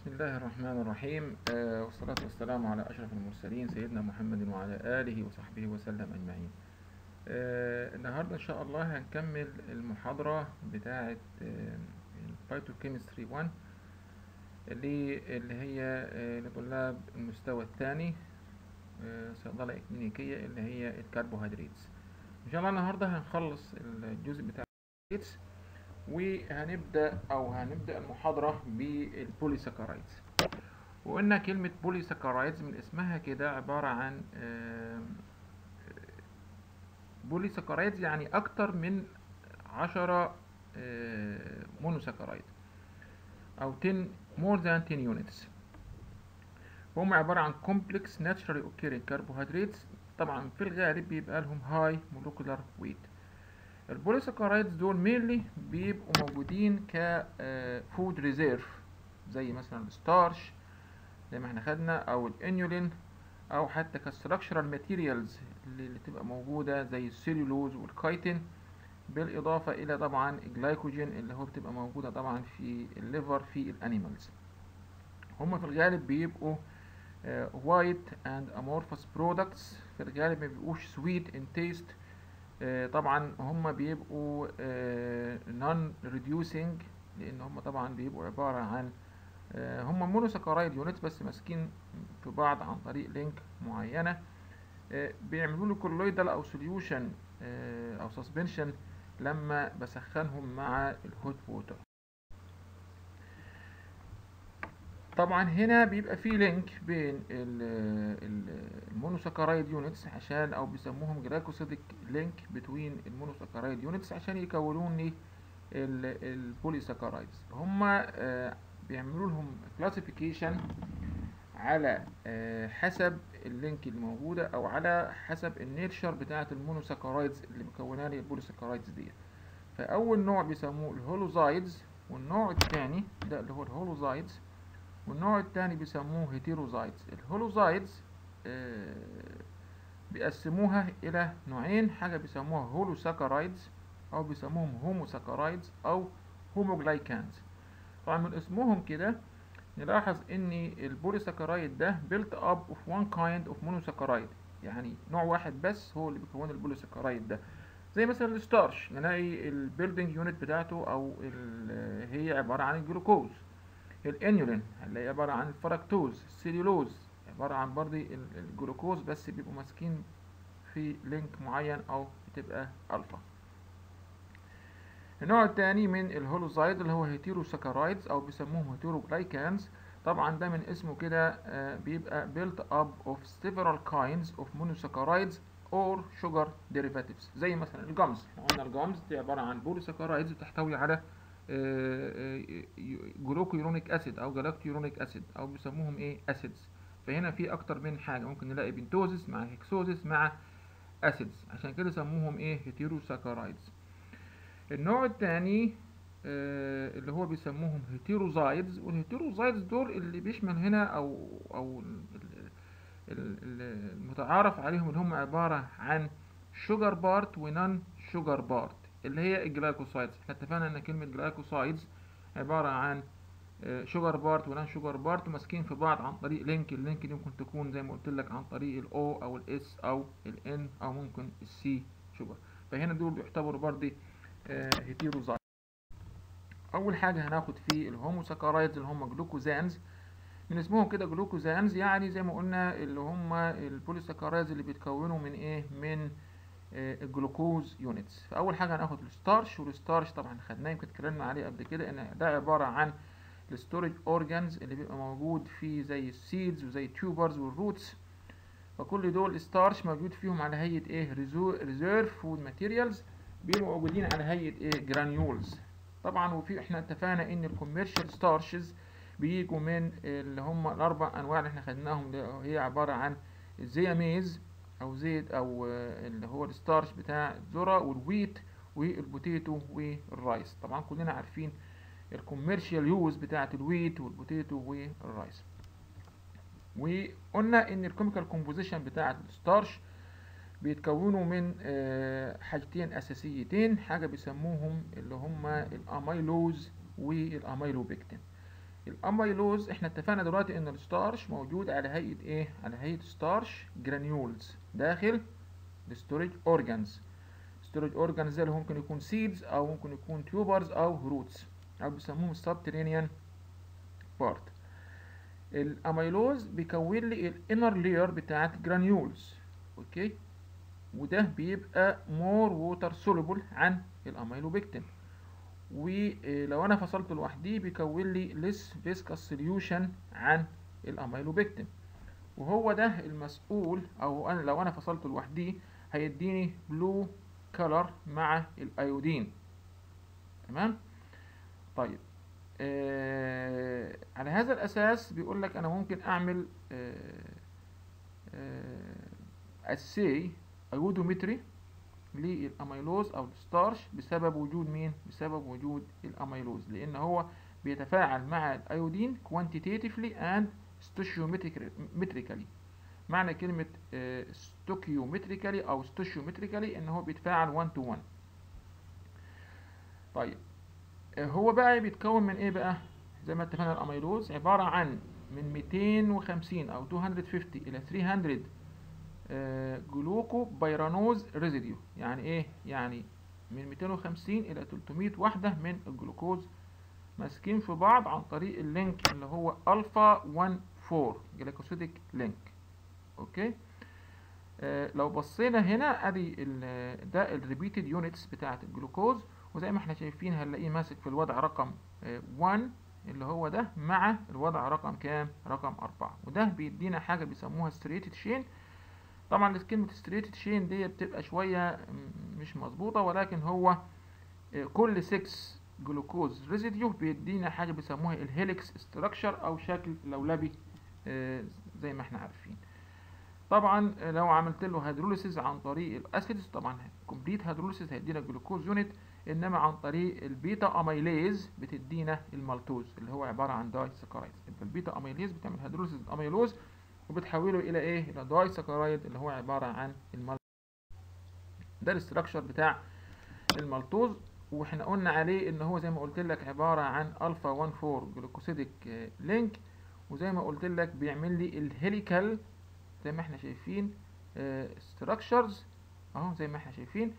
بسم الله الرحمن الرحيم آه والصلاة والسلام على أشرف المرسلين سيدنا محمد وعلى آله وصحبه وسلم أجمعين آه النهاردة إن شاء الله هنكمل المحاضرة بتاعة آه البايتوكيمستري 1 اللي اللي هي آه لطلاب المستوى الثاني آه صيدلة إكلينيكية اللي هي الكربوهيدرات إن شاء الله النهاردة هنخلص الجزء بتاع الكربوهيدرات وهنبدأ أو هنبدأ المحاضرة بالبوليساكرايدز وقلنا كلمة بوليساكرايدز من اسمها كده عبارة عن بوليساكرايدز يعني أكتر من عشرة مونوساكرايد أو 10 more than 10 units هم عبارة عن complex naturally occurring carbohydrates طبعا في الغالب بيبقى لهم high molecular weight البوليساكرايدز دول مينلي بيبقوا موجودين ك فود ريزيرف زي مثلا الستارش زي ما احنا خدنا او الانيولين او حتى كستراكشرال ماتيريالز اللي تبقى موجوده زي السيلولوز والكايتين بالاضافه الى طبعا الجلايكوجين اللي هو بتبقى موجوده طبعا في الليفر في الانيمالز هم في الغالب بيبقوا وايت اند امورفوس برودكتس في الغالب ما بيبقوش سويت ان تيست طبعا هم بيبقوا نون ريديوسينج لان هم طبعا بيبقوا عباره عن هم مونوساكرايد يونتس بس ماسكين في بعض عن طريق لينك معينه بيعملوا لي كولويدال او سوليوشن او سسبنشن لما بسخنهم مع الهوت ووتر طبعا هنا بيبقى في لينك بين المونوساكرايد يونتس عشان او بيسموهم جلايكوسيديك لينك بتوين المونوساكرايد يونتس عشان يكونوا لي البوليساكرايدز هما بيعملوا لهم كلاسيفيكيشن على حسب اللينك الموجودة او على حسب النيتشر بتاعة المونوساكرايدز اللي مكونها لي البوليساكرايدز دي فاول نوع بيسموه الهولوزايدز والنوع الثاني ده اللي هو الهولوزايدز والنوع الثاني بيسموه هيتيروزايدز الهولوزايدز آه بيقسموها الى نوعين حاجه بيسموها هولوساكرايدز او بيسموهم هوموساكرايدز او هوموجلايكانز طبعا من اسمهم كده نلاحظ ان البوليساكرايد ده built up of one kind of monosaccharide يعني نوع واحد بس هو اللي بيكون البوليساكرايد ده زي مثلا الستارش نلاقي البيلدينج يونت بتاعته او هي عباره عن الجلوكوز الانيولين هنلاقي عبارة عن الفركتوز السيلولوز عبارة عن برضه الجلوكوز بس بيبقوا ماسكين في لينك معين او بتبقى الفا النوع الثاني من الهولوزايد اللي هو هيتيروساكرايدز او بيسموهم هيتيروجلايكانز طبعا ده من اسمه كده بيبقى built up of several kinds of monosaccharides or sugar derivatives زي مثلا الجمز قلنا الجمز دي عبارة عن بوليساكرايدز بتحتوي على جلوكيورونيك اسيد او جلاكتيورونيك اسيد او بيسموهم ايه اسيدز فهنا في اكتر من حاجه ممكن نلاقي بنتوزيس مع هيكسوزيس مع اسيدز عشان كده سموهم ايه هيتيروساكرايدز النوع الثاني آه اللي هو بيسموهم هيتيروزايدز والهيتيروزايدز دول اللي بيشمل هنا او او المتعارف عليهم اللي هم عباره عن شوجر بارت ونون شوجر بارت اللي هي الجلايكوسايدز احنا اتفقنا ان كلمة جلايكوسايدز عبارة عن شوجر بارت ونان شوجر بارت ماسكين في بعض عن طريق لينك اللينك دي ممكن تكون زي ما قلت لك عن طريق الاو او الاس او الان او ممكن السي شوجر فهنا دول بيعتبروا برضه هيتيروزايد اول حاجة هناخد في الهوموساكرايدز اللي هم جلوكوزانز من اسمهم كده جلوكوزانز يعني زي ما قلنا اللي هم البوليساكرايدز اللي بيتكونوا من ايه من الجلوكوز يونتس فاول حاجه هناخد الستارش والستارش طبعا خدناه يمكن اتكلمنا عليه قبل كده ان ده عباره عن الستورج اورجانز اللي بيبقى موجود فيه زي السيدز وزي التيوبرز والروتس فكل دول ستارش موجود فيهم على هيئه ايه ريزيرف فود ماتيريالز بيبقوا موجودين على هيئه ايه جرانيولز طبعا وفي احنا اتفقنا ان الكوميرشال ستارشز بيجوا من اللي هم الاربع انواع اللي احنا خدناهم اللي هي عباره عن الزياميز او زيت او اللي هو الستارش بتاع الذره والويت والبوتيتو والرايس طبعا كلنا عارفين الكوميرشال يوز بتاعه الويت والبوتيتو والرايس وقلنا ان الكيميكال كومبوزيشن بتاعه الستارش بيتكونوا من حاجتين اساسيتين حاجه بيسموهم اللي هما الاميلوز والاميلوبيكتين الاميلوز احنا اتفقنا دلوقتي ان الستارش موجود على هيئه ايه على هيئه ستارش جرانيولز داخل الستورج اورجانز ستورج اورجانز ده اللي ممكن يكون سيدز او ممكن يكون تيوبرز او روتس او بيسموهم سبترينيان بارت الاميلوز بيكون لي الانر لير بتاعت جرانيولز اوكي وده بيبقى مور ووتر سوليبل عن الاميلوبكتين ولو انا فصلته لوحدي بيكون لي ليس فيسكس سوليوشن عن الاميلوبكتين وهو ده المسؤول او أنا لو انا فصلته لوحدي هيديني بلو كلر مع الايودين تمام طيب آه على هذا الاساس بيقول لك انا ممكن اعمل آه آه اسي ايودومتري للاميلوز او الستارش بسبب وجود مين بسبب وجود الاميلوز لان هو بيتفاعل مع الايودين quantitatively and stoichiometrically معنى كلمة stoichiometrically او stoichiometrically ان هو بيتفاعل 1 to 1 طيب هو بقى بيتكون من ايه بقى زي ما اتفقنا الاميلوز عبارة عن من 250 او 250 الى 300 جلوكو بيرانوز ريزيديو يعني ايه يعني من 250 الى 300 وحده من الجلوكوز ماسكين في بعض عن طريق اللينك اللي هو الفا 1 4 جلايكوسيديك لينك اوكي آه لو بصينا هنا ادي ده الريبيتد يونتس بتاعه الجلوكوز وزي ما احنا شايفين هنلاقيه ماسك في الوضع رقم 1 اللي هو ده مع الوضع رقم كام رقم 4 وده بيدينا حاجه بيسموها ستريتد شين طبعا كلمة ستريت شين دي بتبقى شوية مش مظبوطة ولكن هو كل 6 جلوكوز ريزيديو بيدينا حاجة بيسموها الهيليكس ستراكشر او شكل لولبي زي ما احنا عارفين طبعا لو عملت له هيدروليسيز عن طريق الاسيدز طبعا كومبليت هيدروليسيز هيدينا جلوكوز يونت انما عن طريق البيتا اميليز بتدينا المالتوز اللي هو عباره عن داي سكرايز يبقى البيتا اميليز بتعمل هيدروليسيز الاميلوز وبتحوله الى ايه الى داي سكرايد اللي هو عباره عن المالتوز ده الاستراكشر بتاع المالتوز واحنا قلنا عليه ان هو زي ما قلت لك عباره عن الفا 1 4 جلوكوسيديك لينك وزي ما قلت لك بيعمل لي الهيليكال زي ما احنا شايفين ستراكشرز اهو زي ما احنا شايفين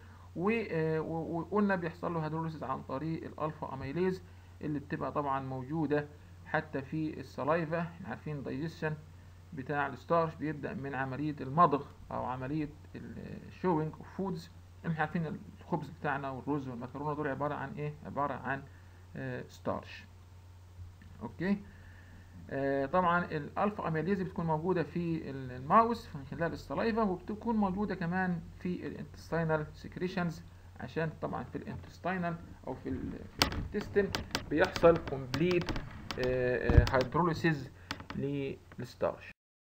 وقلنا بيحصل له هيدروليسيس عن طريق الالفا اميليز اللي بتبقى طبعا موجوده حتى في السلايفا احنا عارفين دايجيشن بتاع الستارش بيبدا من عمليه المضغ او عمليه الشوينج اوف فودز احنا عارفين الخبز بتاعنا والرز والمكرونه دول عباره عن ايه عباره عن ستارش اوكي آه طبعا الالفا اميليز بتكون موجوده في الماوس من خلال السلايفا وبتكون موجوده كمان في الانتستينال سكريشنز عشان طبعا في الانتستينال او في الانتستين بيحصل كومبليت هيدروليسيز للستارش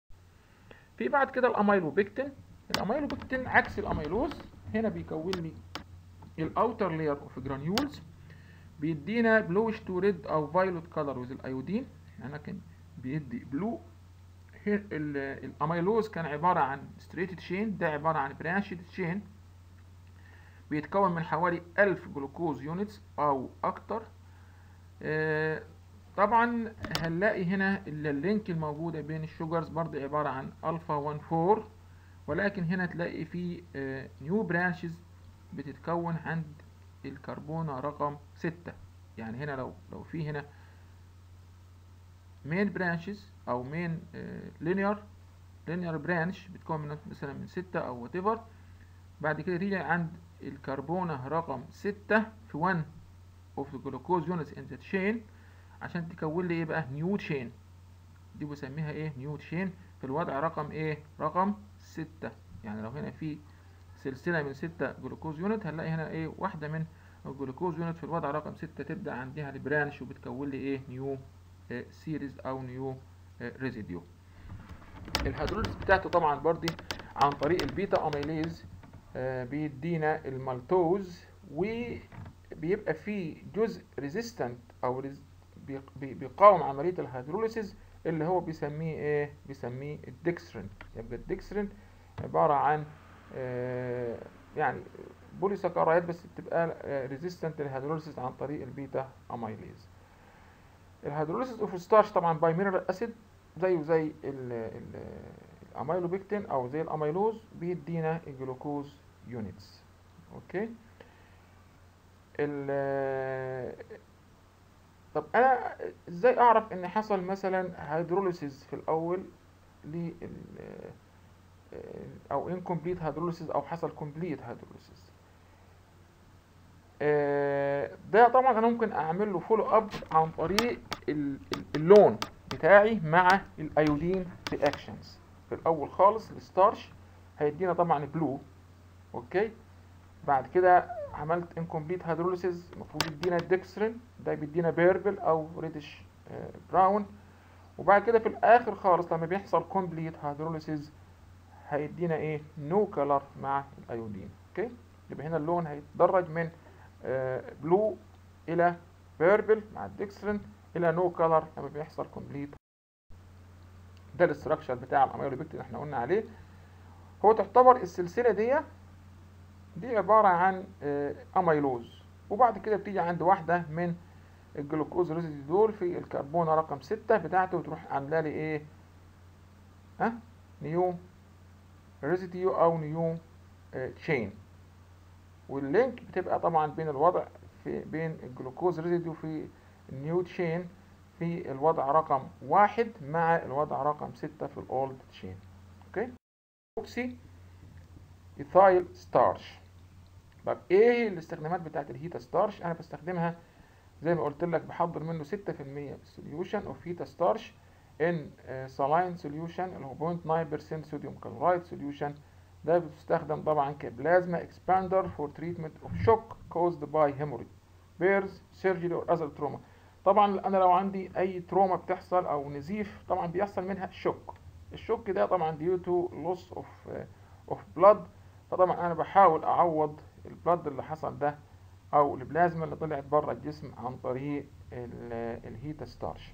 في بعد كده الاميلوبكتين الاميلوبكتين عكس الاميلوز هنا بيكون لي الاوتر لاير اوف جرانيولز بيدينا بلوش تو ريد او فايلوت كلر ويز الايودين يعني كان بيدي بلو الاميلوز كان عباره عن ستريتد شين ده عباره عن برانشد شين بيتكون من حوالي 1000 جلوكوز يونتس او اكتر آه طبعا هنلاقي هنا اللينك الموجوده بين الشوجرز برضه عباره عن الفا 1 4 ولكن هنا تلاقي في نيو برانشز بتتكون عند الكربونه رقم 6 يعني هنا لو لو في هنا مين برانشز او مين لينير لينير برانش بتكون من مثلا من 6 او وات ايفر بعد كده تيجي عند الكربونه رقم 6 في 1 اوف جلوكوز يونتس ان ذا تشين عشان تكون لي ايه بقى نيو تشين دي بسميها ايه نيو تشين في الوضع رقم ايه رقم 6 يعني لو هنا في سلسله من 6 جلوكوز يونت هنلاقي هنا ايه واحده من الجلوكوز يونت في الوضع رقم 6 تبدا عندها البرانش وبتكون لي ايه نيو سيريز او نيو ريزيديو الهيدروليز بتاعته طبعا برضي عن طريق البيتا اميليز بيدينا المالتوز وبيبقى فيه جزء ريزيستنت او بيقاوم عمليه الهيدروليسيز اللي هو بيسميه ايه بيسميه الدكسترين يبقى الدكسترين عباره عن آه يعني بوليساكرايد بس بتبقى ريزيستنت للهيدروليسيز عن طريق البيتا اميليز الهيدروليسيس اوف ستارش طبعا باي مينرال اسيد زيه زي الاميلوبيكتين او زي الاميلوز بيدينا الجلوكوز يونتس اوكي ال طب انا ازاي اعرف ان حصل مثلا هيدروليسيس في الاول لل او incomplete هيدروليسيس او حصل complete هيدروليسيس ده طبعا انا ممكن اعمل له فولو اب عن طريق ال- ال- اللون بتاعي مع الايودين رياكشنز في الاول خالص الستارش هيدينا طبعا بلو اوكي بعد كده عملت انكمبليت هيدروليسيس المفروض يدينا الدكسترين ده بيدينا بيربل او ريدش براون وبعد كده في الاخر خالص لما بيحصل كومبليت هيدروليسيس هيدينا ايه نو كلر مع الايودين اوكي يبقى هنا اللون هيتدرج من بلو الى بيربل مع الدكسترين الى نو كلر لما بيحصل كومبليت ده الاستراكشر بتاع الاميلوبيكتين اللي احنا قلنا عليه هو تعتبر السلسله دي دي عباره عن اميلوز وبعد كده بتيجي عند واحده من الجلوكوز ريزيدي دول في الكربونه رقم ستة بتاعته وتروح عامله لي ايه ها نيو ريزيديو او نيو تشين واللينك بتبقى طبعا بين الوضع في بين الجلوكوز ريزيديو في النيو تشين في الوضع رقم واحد مع الوضع رقم ستة في الاولد تشين اوكي اوكسي ايثايل ستارش طب ايه الاستخدامات بتاعت الهيتا ستارش انا بستخدمها زي ما قلت لك بحضر منه 6% سوليوشن اوف هيتا ستارش ان سلاين سوليوشن اللي هو 0.9% صوديوم كلورايد سوليوشن ده بتستخدم طبعا كبلازما اكسباندر فور تريتمنت اوف شوك كوزد باي هيموريج بيرز سيرجري اور اذر تروما طبعا انا لو عندي اي تروما بتحصل او نزيف طبعا بيحصل منها شوك الشوك ده طبعا ديو تو لوس اوف اوف بلاد فطبعا انا بحاول اعوض البلاد اللي حصل ده او البلازما اللي طلعت بره الجسم عن طريق الهيتا ستارش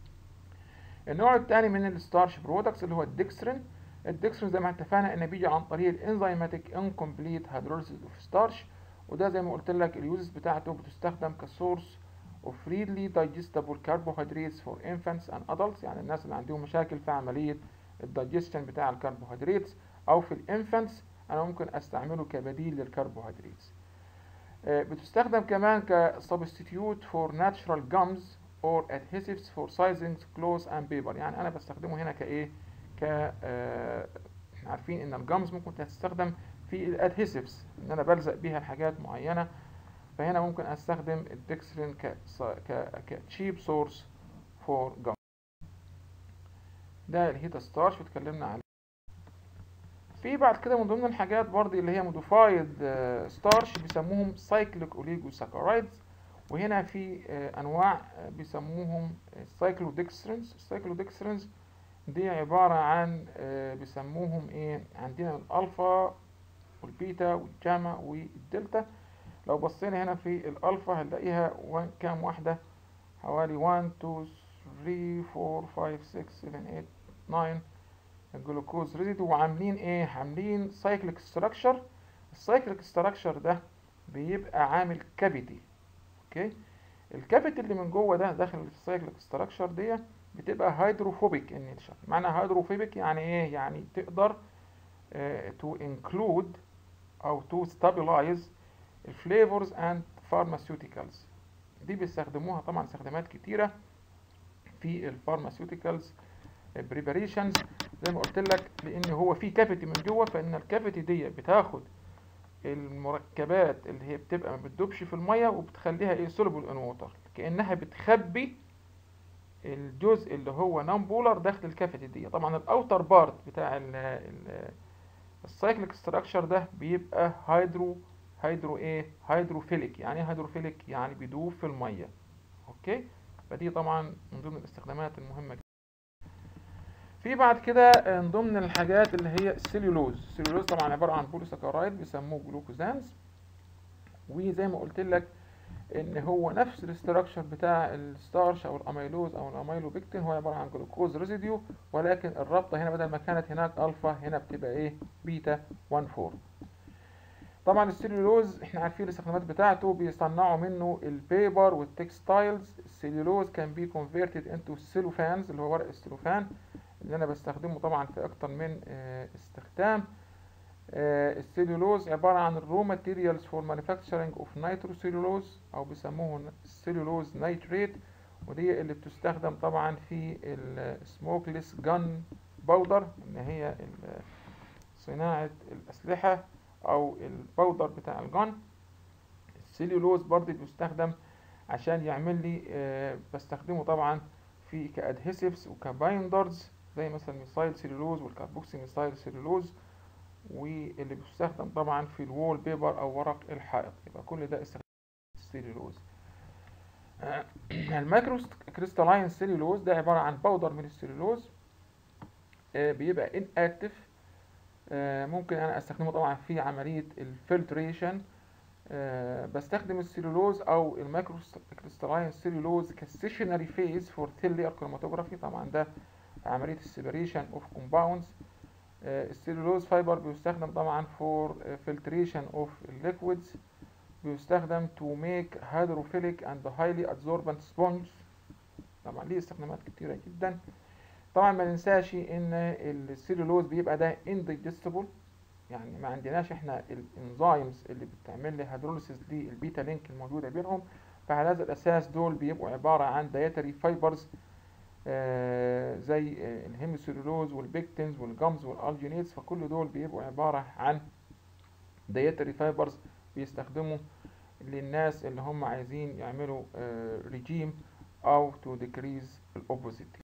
النوع الثاني من الستارش برودكتس اللي هو الدكسترين الدكسترين زي ما اتفقنا ان بيجي عن طريق الانزيماتيك انكمبليت هيدروليسيس اوف ستارش وده زي ما قلت لك اليوزز بتاعته بتستخدم كسورس of freely digestible carbohydrates for infants and adults يعني الناس اللي عندهم مشاكل في عملية الدايجستشن بتاع الكربوهيدرات او في الانفانتس انا ممكن استعمله كبديل للكربوهيدرات بتستخدم كمان كسبستيتيوت فور ناتشرال جامز or adhesives for sizing clothes and paper يعني انا بستخدمه هنا كايه ك آه عارفين ان الجامز ممكن تستخدم في الادهيسيفز ان انا بلزق بيها الحاجات معينه فهنا ممكن استخدم الدكسرين ك كتشيب سورس فور جام ده الهيتا ستارش اتكلمنا عليه في بعد كده من ضمن الحاجات برضه اللي هي موديفايد ستارش بيسموهم سايكليك اوليجوساكرايدز وهنا في انواع بيسموهم السايكلودكسترينز السايكلودكسترينز دي عبارة عن بيسموهم ايه عندنا الالفا والبيتا والجاما والدلتا لو بصينا هنا في الالفا هنلاقيها كام واحدة حوالي 1 2 3 4 5 6 7 8 9 الجلوكوز ريزيدو وعاملين ايه عاملين سايكليك ستراكشر السايكليك ستراكشر ده بيبقى عامل كافيتي اوكي الكافيتي اللي من جوه ده داخل السايكليك ستراكشر دي بتبقى هيدروفوبيك ان نيتشر معنى هيدروفوبيك يعني ايه يعني تقدر تو انكلود او تو ستابلايز الفليفرز اند فارماسيوتيكالز دي بيستخدموها طبعا استخدامات كتيره في الفارماسيوتيكالز بريباريشنز زي ما قلت لك لان هو في كافيتي من جوه فان الكافيتي دي بتاخد المركبات اللي هي بتبقى ما بتدوبش في الميه وبتخليها ايه سولوبل ان ووتر كانها بتخبي الجزء اللي هو نون بولر داخل الكافيتي دي طبعا الاوتر بارت بتاع السايكليك ستراكشر ده بيبقى هيدرو هيدرو ايه هيدروفيليك يعني ايه هيدروفيليك يعني بيدوب في الميه اوكي فدي طبعا من ضمن الاستخدامات المهمه جدا في بعد كده من ضمن الحاجات اللي هي السليولوز السليولوز طبعا عباره عن بوليساكرايد بيسموه جلوكوزانز وزي ما قلت لك ان هو نفس الاستراكشر بتاع الستارش او الاميلوز او الاميلوبيكتين هو عباره عن جلوكوز ريزيديو ولكن الرابطه هنا بدل ما كانت هناك الفا هنا بتبقى ايه بيتا 1 4 طبعا السليولوز احنا عارفين الاستخدامات بتاعته بيصنعوا منه البيبر والتكستايلز السليولوز كان بي كونفيرتد انتو سيلوفانز اللي هو ورق السلوفان اللي انا بستخدمه طبعا في اكتر من اه استخدام اه السليولوز عبارة عن الرو ماتيريالز فور مانيفاكتشرنج اوف نيتروسيلولوز او بيسموه السليولوز نيتريت ودي اللي بتستخدم طبعا في السموكليس جان باودر ان هي صناعة الاسلحة او الباودر بتاع الجان السليولوز برضه بيستخدم عشان يعمل لي آه بستخدمه طبعا في كادهيسيفز وكبايندرز زي مثلا ميثايل سيلولوز والكاربوكسي ميثايل سيلولوز واللي بيستخدم طبعا في الوول بيبر او ورق الحائط يبقى كل ده استخدام السيلولوز آه المايكرو كريستالاين سيلولوز ده عبارة عن باودر من السيلولوز آه بيبقى ان اكتف ممكن انا استخدمه طبعا في عملية الفلتريشن أه بستخدم السيلولوز او المايكرو كريستالاين سيلولوز كستيشنري فيز فور ثيل لير كروماتوجرافي طبعا ده عملية السيبريشن اوف كومباوندز السيلولوز فايبر بيستخدم طبعا فور فلتريشن اوف الليكويدز بيستخدم تو ميك هيدروفيليك اند هايلي ادزوربنت سبونج طبعا ليه استخدامات كتيرة جدا طبعا ما ننساش ان السيلولوز بيبقى ده انديجستبل يعني ما عندناش احنا الانزيمز اللي بتعمل لي هيدروليسيس للبيتا لينك الموجوده بينهم فعلى هذا الاساس دول بيبقوا عباره عن دايتري فايبرز آه زي آه الهيموسيلولوز والبيكتينز والجامز والالجينيتس فكل دول بيبقوا عباره عن دايتري فايبرز بيستخدموا للناس اللي هم عايزين يعملوا آه ريجيم او تو ديكريز الاوبوزيت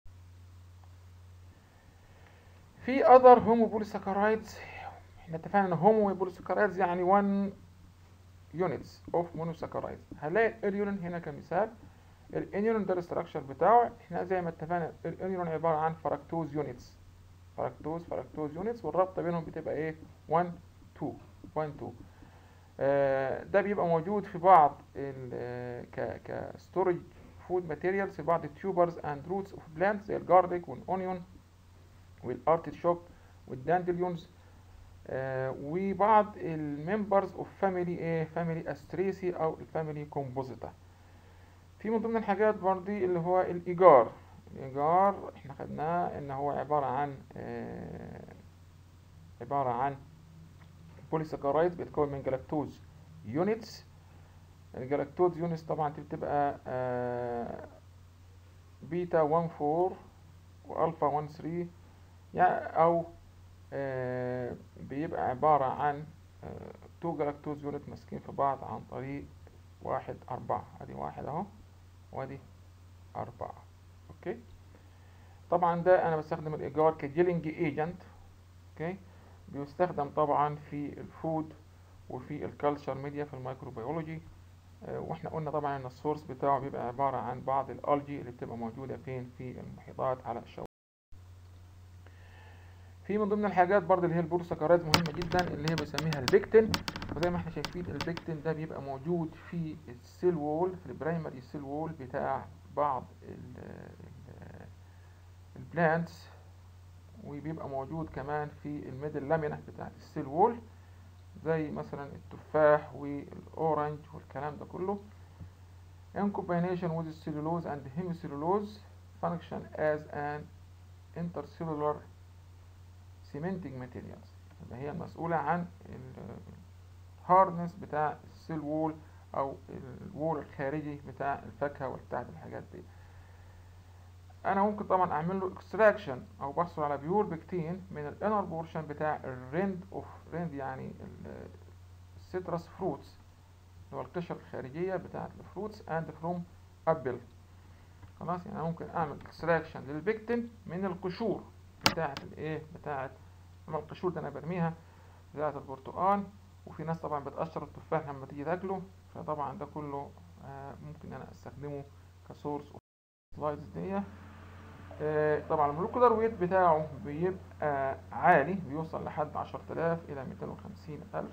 في other homopolysaccharides احنا اتفقنا ان homopolysaccharides يعني 1 units of monosaccharides هنلاقي الانيولين هنا كمثال الانيولين ده الاستراكشر بتاعه احنا زي ما اتفقنا الانيولين عبارة عن فركتوز يونتس فركتوز فركتوز يونتس والرابطة بينهم بتبقى ايه 1 2 1 2 آه ده بيبقى موجود في بعض ك كستورج فود ماتيريالز في بعض التيوبرز اند روتس اوف بلانت زي الجارليك والاونيون والارتشوك والداندليونز آه وبعض الممبرز اوف فاميلي ايه فاميلي استريسي او الفاميلي كومبوزيتا في من ضمن الحاجات برضي اللي هو الايجار الايجار احنا خدناه ان هو عبارة عن آه عبارة عن بوليساكرايد بيتكون من جلاكتوز يونتس الجلاكتوز يونتس طبعا دي بتبقى آه بيتا 1 4 والفا 1 3 يعني او آه بيبقى عبارة عن آه تو جلاكتوز يونت ماسكين في بعض عن طريق واحد أربعة ادي واحد اهو وادي أربعة اوكي طبعا ده انا بستخدم الايجار كجيلنج ايجنت اوكي بيستخدم طبعا في الفود وفي الكالتشر ميديا في الميكروبيولوجي آه واحنا قلنا طبعا ان السورس بتاعه بيبقى عبارة عن بعض الالجي اللي بتبقى موجودة فين في المحيطات على الشواطئ في من ضمن الحاجات برضه اللي هي البوليساكرايدز مهمه جدا اللي هي بنسميها البيكتين وزي ما احنا شايفين البيكتين ده بيبقى موجود في السيل وول في البرايمري سيل وول بتاع بعض البلانتس وبيبقى موجود كمان في الميدل لامينا بتاعت السيل وول زي مثلا التفاح والاورنج والكلام ده كله in combination with cellulose and hemicellulose function as an intercellular cementing materials يبقى هي مسؤولة عن الهاردنس بتاع السيل وول او الوول الخارجي بتاع الفاكهة وبتاع الحاجات دي انا ممكن طبعا اعمل له اكستراكشن او بحصل على بيور بكتين من الانر بورشن بتاع الريند اوف ريند يعني السيترس فروتس اللي هو القشرة الخارجية بتاعة الفروتس اند فروم ابل خلاص يعني ممكن اعمل اكستراكشن للبكتين من القشور بتاعة الايه بتاعة لما القشور ده انا برميها بتاعة البرتقال وفي ناس طبعا بتقشر التفاح لما تيجي تاكله فطبعا ده كله آه ممكن انا استخدمه كسورس اوف سلايدز دي آه طبعا المولكولار ويت بتاعه بيبقى عالي بيوصل لحد عشرة آلاف إلى ميتين وخمسين ألف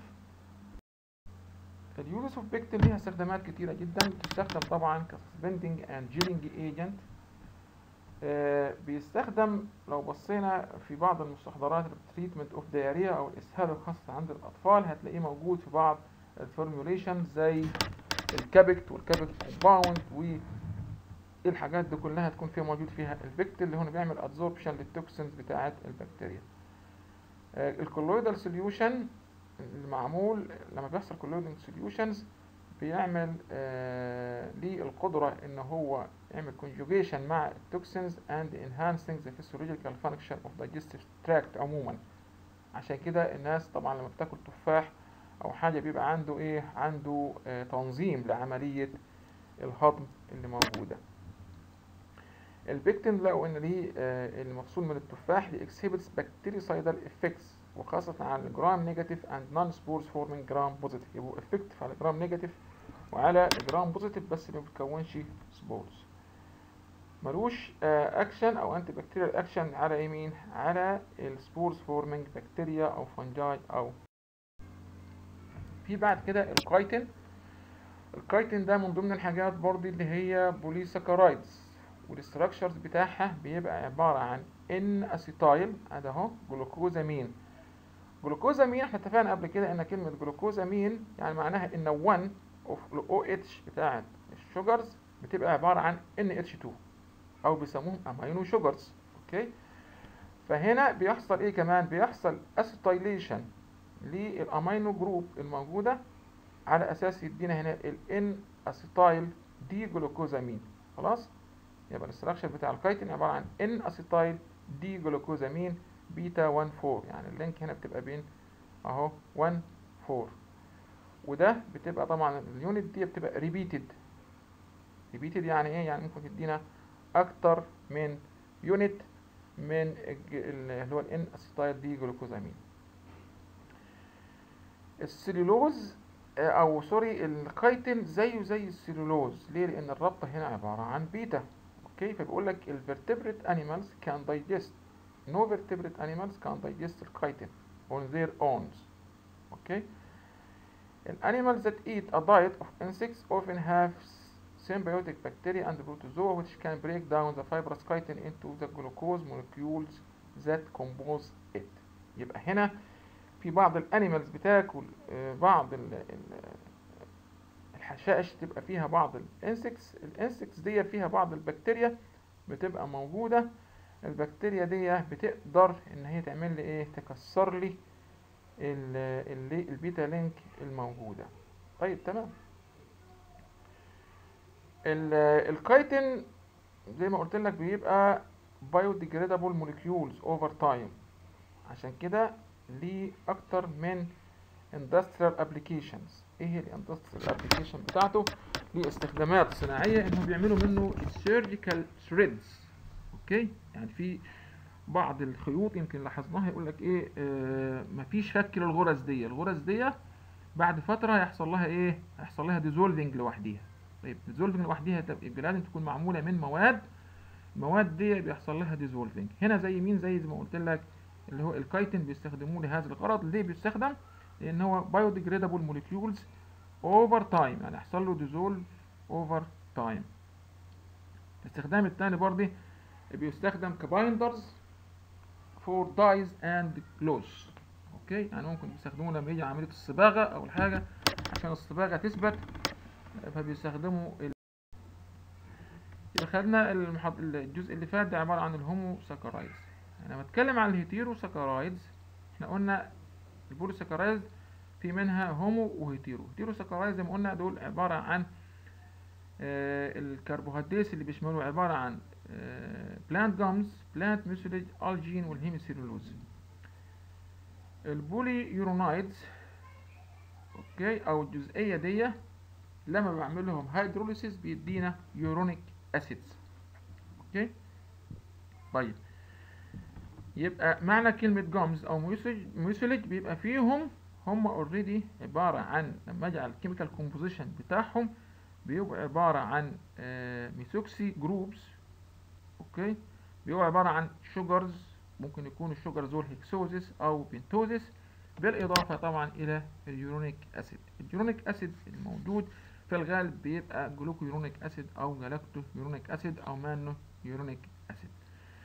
اليوزس اوف بيكتين ليها استخدامات كتيرة جدا بتستخدم طبعا كسسبندنج اند جيلنج ايجنت آه بيستخدم لو بصينا في بعض المستحضرات التريتمنت اوف دياريا او الاسهال الخاصة عند الاطفال هتلاقيه موجود في بعض الفورميوليشن زي الكابكت والكابكت كومباوند والحاجات دي كلها تكون فيها موجود فيها البكت اللي هنا بيعمل ادزوربشن للتوكسينز بتاعه البكتيريا آه الكولويدال سوليوشن المعمول لما بيحصل كولويدال سوليوشنز بيعمل آه ليه القدرة ان هو يعمل conjugation مع التوكسينز and enhancing the physiological function of digestive tract عموما عشان كده الناس طبعا لما بتاكل تفاح او حاجة بيبقى عنده ايه عنده آه تنظيم لعملية الهضم اللي موجودة البكتين لقوا ان ليه آه المفصول من التفاح بيكسبتس بكتيريسايدال افكتس وخاصة على الجرام نيجاتيف اند نون سبورز فورمينج جرام بوزيتيف يبقوا افكتيف على الجرام نيجاتيف وعلى الجرام بوزيتيف بس ما بتكونش سبورز ملوش اكشن او انتي بكتيريال اكشن على يمين على السبورز فورمينج بكتيريا او فنجاي او في بعد كده الكايتين الكايتين ده من ضمن الحاجات برضه اللي هي بوليساكرايدز والاستراكشرز بتاعها بيبقى عبارة عن ان اسيتايل ادي اهو جلوكوزامين جلوكوزامين احنا اتفقنا قبل كده ان كلمة جلوكوزامين يعني معناها ان 1 اوف الاو اتش بتاعت الشوجرز بتبقى عبارة عن ان اتش 2 او بيسموهم امينو شوجرز اوكي فهنا بيحصل ايه كمان بيحصل اسيتايليشن للامينو جروب الموجودة على اساس يدينا هنا الان اسيتايل دي جلوكوزامين خلاص يبقى الاستراكشر بتاع الكايتين عبارة عن ان اسيتايل دي جلوكوزامين بيتا 1 4 يعني اللينك هنا بتبقى بين اهو 1 4 وده بتبقى طبعا اليونت دي بتبقى ريبيتد ريبيتد يعني ايه يعني ممكن تدينا اكتر من يونت من اللي هو الان اسيتايل دي جلوكوزامين السليلوز او سوري الكايتين زيه زي السليلوز ليه لان الرابطه هنا عباره عن بيتا اوكي فبيقول لك الفرتبريت انيمالز كان دايجست no vertebrate animals can digest الكايتين on their own okay animals that eat a diet of insects often have symbiotic bacteria and protozoa which can break down the fibrous chitin into the glucose molecules that compose it يبقى هنا في بعض الانيمالز بتاكل بعض الحشائش تبقى فيها بعض الانسكتس الانسكتس دي فيها بعض البكتيريا بتبقى موجودة البكتيريا دي بتقدر ان هي تعمل لي ايه تكسر لي البيتا لينك الموجودة طيب تمام الكايتين زي ما قلت لك بيبقى biodegradable molecules over time عشان كده ليه اكتر من industrial applications ايه هي الاندستريال ابلكيشن بتاعته ليه استخدامات صناعيه انهم بيعملوا منه surgical threads اوكي يعني في بعض الخيوط يمكن لاحظناها يقول لك ايه آه مفيش فك للغرز دي الغرز دي بعد فتره هيحصل لها ايه هيحصل لها ديزولفنج لوحديها طيب ديزولفنج لوحديها يبقى لازم تكون معموله من مواد المواد دي بيحصل لها ديزولفنج هنا زي مين زي زي ما قلت لك اللي هو الكايتين بيستخدموه لهذا الغرض ليه بيستخدم لان هو biodegradable molecules over time يعني يحصل له dissolve over time الاستخدام الثاني برضه بيستخدم كبايندرز for dyes and gloss اوكي يعني ممكن بيستخدموه لما يجي عمليه الصباغه او الحاجه عشان الصباغه تثبت فبيستخدموا ال... يبقى خدنا المحض... الجزء اللي فات ده عباره عن الهومو ساكرايدز انا بتكلم عن الهيتيرو ساكرايدز احنا قلنا البوليساكرايدز في منها هومو وهيتيرو هيتيرو ساكرايدز زي ما قلنا دول عباره عن آه الكربوهيدرات اللي بيشملوا عباره عن بلانت جامز بلانت ميسوليج الجين والهيميسيلولوز البولي يورونايدز اوكي او الجزئيه دي لما بعمل لهم هيدروليسيس بيدينا يورونيك اسيدز اوكي طيب يبقى معنى كلمة جامز أو ميوسيلج بيبقى فيهم هم اوريدي عبارة عن لما أجي على الكيميكال كومبوزيشن بتاعهم بيبقى عبارة عن ميثوكسي جروبس أوكي بيبقى عبارة عن شوجرز ممكن يكون الشوجرز دول هيكسوزيس أو بنتوزيس بالإضافة طبعا إلى اليورونيك أسيد اليورونيك أسيد الموجود في الغالب بيبقى جلوكو يورونيك أسيد أو جلاكتو يورونيك أسيد أو مانو يورونيك أسيد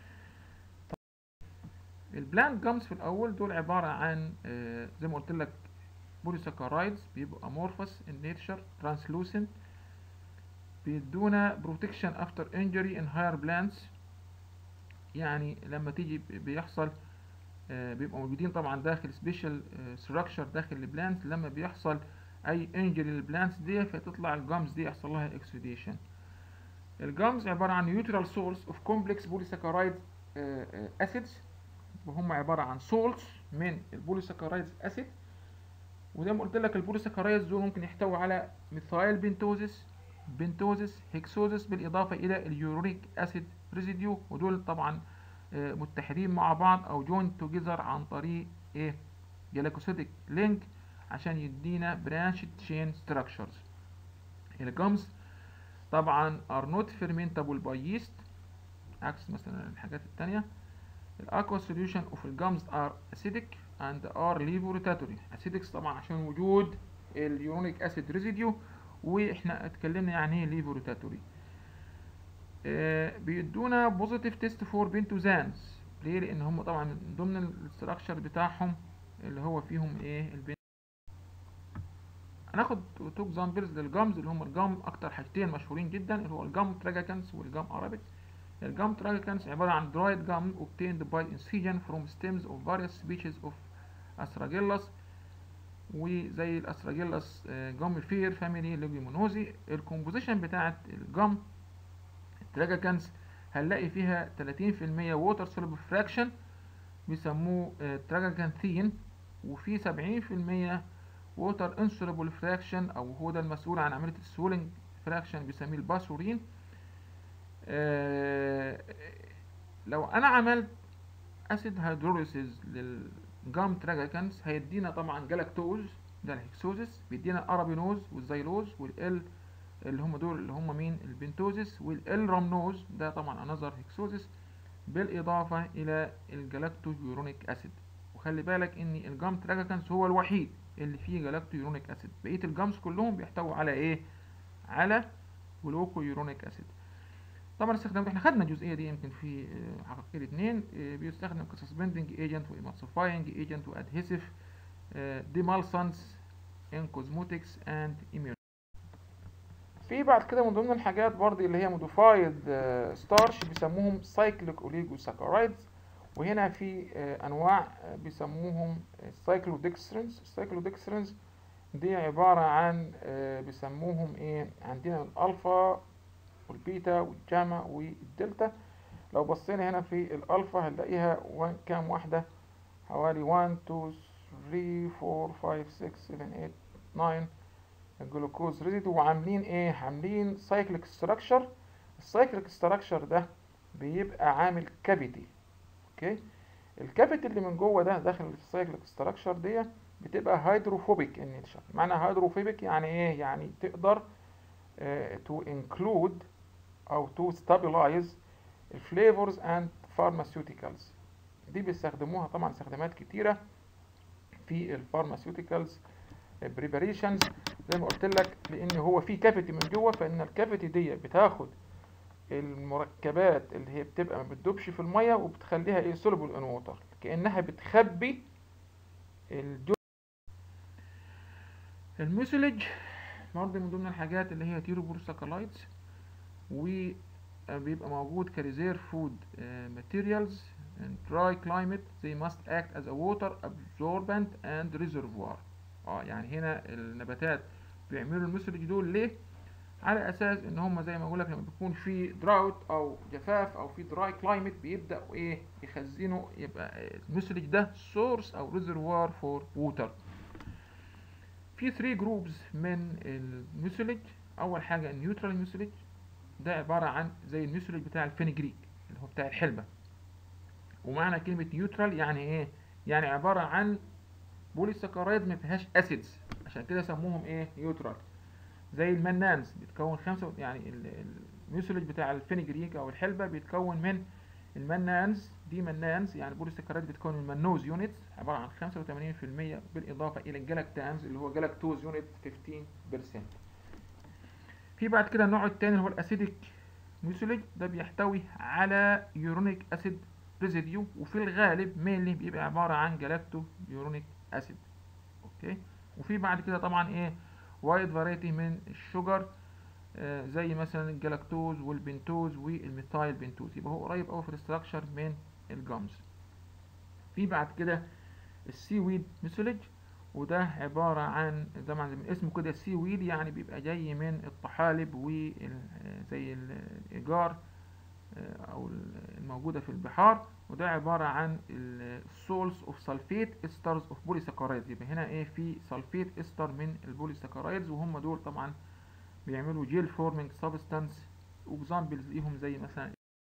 البلانت جامز في الاول دول عباره عن آه، زي ما قلت لك بوليساكرايدز بيبقوا امورفس ان نيتشر ترانسلوسنت بيدونا بروتكشن افتر انجري ان هاير بلانتس يعني لما تيجي ب- بيحصل آه، بيبقوا موجودين طبعا داخل سبيشال ستراكشر داخل البلانتس لما بيحصل اي انجري للبلانتس دي فتطلع الجامز دي يحصل لها اكسوديشن الجامز عباره عن نيوترال سورس اوف كومبلكس بوليساكرايد اسيدز وهم عباره عن سولتس من البوليساكرايدز اسيد وزي ما قلت لك البوليساكرايدز دول ممكن يحتوي على ميثايل بنتوزيس بنتوزيس هيكسوزيس بالاضافه الى اليورونيك اسيد ريزيديو ودول طبعا آه، متحدين مع بعض او جوين توجذر عن طريق ايه جلاكوسيديك لينك عشان يدينا برانش تشين ستراكشرز الجامز طبعا are not fermentable by yeast عكس مثلا الحاجات التانية الاكوا solution of الجامز are acidic and are levorotatory acidics طبعا عشان وجود اليورونيك اسيد ريزيديو واحنا اتكلمنا يعني ايه ليفورotatory آه بيدونا بوزيتيف تيست فور بنتوزانز ليه لان هم طبعا من ضمن الاستراكشر بتاعهم اللي هو فيهم ايه البنت هناخد تو اكزامبلز للجامز اللي هم الجام اكتر حاجتين مشهورين جدا اللي هو الجام تراجاكانس والجام ارابيك الجام تراجاكانس عباره عن dried gum obtained by incision from stems of various species of astragalus وزي الاسراجيلاس جام فير فاميلي ليجيمونوزي الكومبوزيشن بتاعت الجام التراجاكانس هنلاقي فيها 30% ووتر سوليبل فراكشن بيسموه تراجاكانثين وفي 70% ووتر انسوليبل فراكشن او هو ده المسؤول عن عمليه السولينج فراكشن بيسميه الباسورين آه، لو انا عملت اسيد هيدروليسيز للجام تراجاكانس هيدينا طبعا جلاكتوز ده الهكسوزيس بيدينا الارابينوز والزيلوز والال اللي هم دول اللي هم مين البنتوزيس والال رامنوز ده طبعا انذر هكسوزيس بالاضافه الى الجلاكتو يورونيك اسيد وخلي بالك ان الجام تراجاكانس هو الوحيد اللي فيه جلاكتو يورونيك اسيد بقيه الجامز كلهم بيحتووا على ايه على جلوكو يورونيك اسيد طبعا استخدام احنا خدنا الجزئيه دي يمكن في آه، حقيقتين اتنين آه، بيستخدم كسسبندنج ايجنت وإيمالسيفاينج ايجنت وادهيسيف ديمالسانس ان كوزموتكس اند ايميون في بعد كده من ضمن الحاجات برضه اللي هي موديفايد ستارش بيسموهم سايكليك اوليجوساكرايدز وهنا في آه، انواع آه، بيسموهم سايكلودكسترينز السايكلودكسترينز دي عبارة عن آه، بيسموهم ايه عندنا الالفا والبيتا والجاما والدلتا لو بصينا هنا في الالفا هنلاقيها وان- كام واحدة حوالي 1 2 3 4 5 6 7 8 9 الجلوكوز ريزيدو وعاملين ايه عاملين سايكليك ستراكشر السايكليك ستراكشر ده بيبقى عامل كافيتي اوكي الكافيتي اللي من جوه ده داخل السايكليك ستراكشر دي بتبقى هيدروفوبيك ان نيتشر معنى هيدروفوبيك يعني ايه يعني تقدر تو انكلود او تو ستابلايز الفليفرز اند فارماسيوتيكالز دي بيستخدموها طبعا استخدامات كتيره في الفارماسيوتيكالز بريباريشنز زي ما قلت لك لان هو في كافيتي من جوه فان الكافيتي دي بتاخد المركبات اللي هي بتبقى ما بتدوبش في الميه وبتخليها ايه سوليبل ان ووتر كانها بتخبي الجزء الميوسيلج برضه من ضمن الحاجات اللي هي تيروبروساكرايدز وبيبقى موجود كريزير فود ماتيريالز in dry climate they must act as a water absorbent and reservoir اه يعني هنا النباتات بيعملوا الميوسيلج دول ليه على اساس ان هم زي ما بقول لك لما بيكون في دراوت او جفاف او في دراي كلايمت بيبداوا ايه يخزنوا يبقى الميوسيلج ده سورس او ريزرفوار فور ووتر في 3 جروبز من الميوسيلج اول حاجه النيوترال ميوسيلج ده عباره عن زي الميوسيلج بتاع الفينيجريك اللي هو بتاع الحلبه ومعنى كلمه نيوترال يعني ايه يعني عباره عن بوليساكرايد ما فيهاش اسيدز عشان كده سموهم ايه نيوترال زي المنانز بيتكون خمسة يعني ال- ال- الميوسيلج بتاع الفينيجريك او الحلبة بيتكون من المنانز دي منانز يعني بوليساكرايد بتكون من منوز يونت عبارة عن 85% بالإضافة إلى الجلاكتانز اللي هو جلاكتوز يونت 15% في بعد كده النوع التاني اللي هو الأسيديك ميوسيلج ده بيحتوي على يورونيك أسيد ريزيديو وفي الغالب مينلي بيبقى عباره عن جلاكتو يورونيك اسيد اوكي وفي بعد كده طبعا ايه وايد فرايتي من الشجر آه زي مثلا الجلاكتوز والبنتوز والميثايل بنتوز يبقى هو قريب قوي في الاستراكشر من الجامز في بعد كده السي ويد ميثولوج وده عبارة عن طبعا من اسمه كده سي ويد يعني بيبقى جاي من الطحالب وزي الإيجار أو الموجودة في البحار وده عبارة عن السولز اوف سلفيت استرز اوف بوليساكرايدز يبقى هنا ايه في سلفيت استر من البوليساكرايدز وهم دول طبعا بيعملوا جيل فورمينج سبستانس واكزامبلز ليهم زي مثلا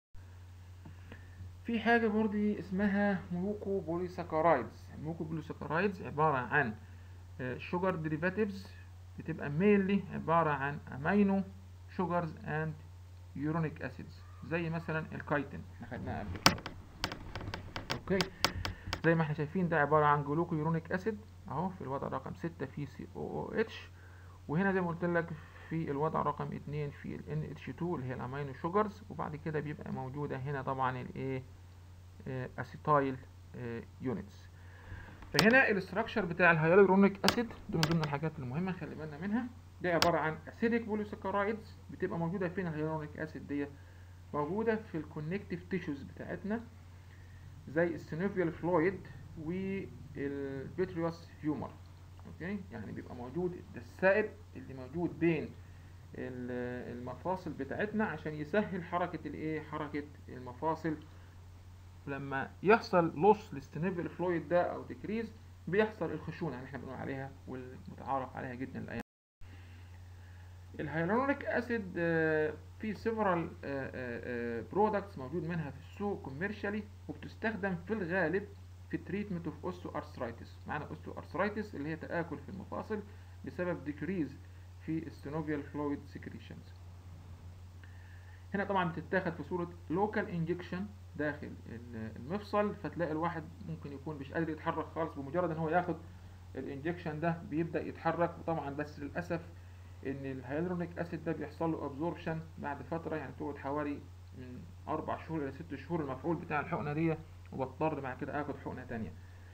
في حاجة برضه اسمها موكو بوليساكرايدز الموكو بوليساكرايدز عبارة عن شوجر ديريفاتيفز بتبقى مينلي عبارة عن امينو شوجرز اند يورونيك اسيدز زي مثلا الكايتين احنا خدناها قبل كده اوكي زي ما احنا شايفين ده عبارة عن جلوكو يورونيك اسيد اهو في الوضع رقم ستة في سي او او اتش وهنا زي ما قلت لك في الوضع رقم اتنين في ال NH2 اللي هي الامينو شوجرز وبعد كده بيبقى موجودة هنا طبعا الايه اسيتايل يونتس فهنا الاستراكشر بتاع الهيالورونيك اسيد ده من ضمن الحاجات المهمه خلي بالنا منها ده عباره عن اسيديك بوليساكرايدز بتبقى موجوده فين الهيالورونيك اسيد دي موجوده في الكونكتيف تيشوز بتاعتنا زي السينوفيال فلويد والبيتريوس هيومر اوكي يعني بيبقى موجود ده السائل اللي موجود بين المفاصل بتاعتنا عشان يسهل حركه الايه حركه المفاصل لما يحصل لوس للستنيفل فلويد ده او ديكريز بيحصل الخشونه يعني احنا بنقول عليها والمتعارف عليها جدا الايام الهيالورونيك اسيد في سيفرال برودكتس موجود منها في السوق كوميرشالي وبتستخدم في الغالب في التريتمنت اوف اوستو ارثرايتس معنى اوستو ارثرايتس اللي هي تاكل في المفاصل بسبب ديكريز في السينوفيال فلويد سكريشنز هنا طبعا بتتاخد في صوره لوكال انجكشن داخل المفصل فتلاقي الواحد ممكن يكون مش قادر يتحرك خالص بمجرد ان هو ياخد الانجكشن ده بيبدا يتحرك وطبعا بس للاسف ان الهيالورونيك اسيد ده بيحصل له ابزوربشن بعد فتره يعني بتقعد حوالي من اربع شهور الى ست شهور المفعول بتاع الحقنه دي وبضطر بعد كده اخد حقنه تانية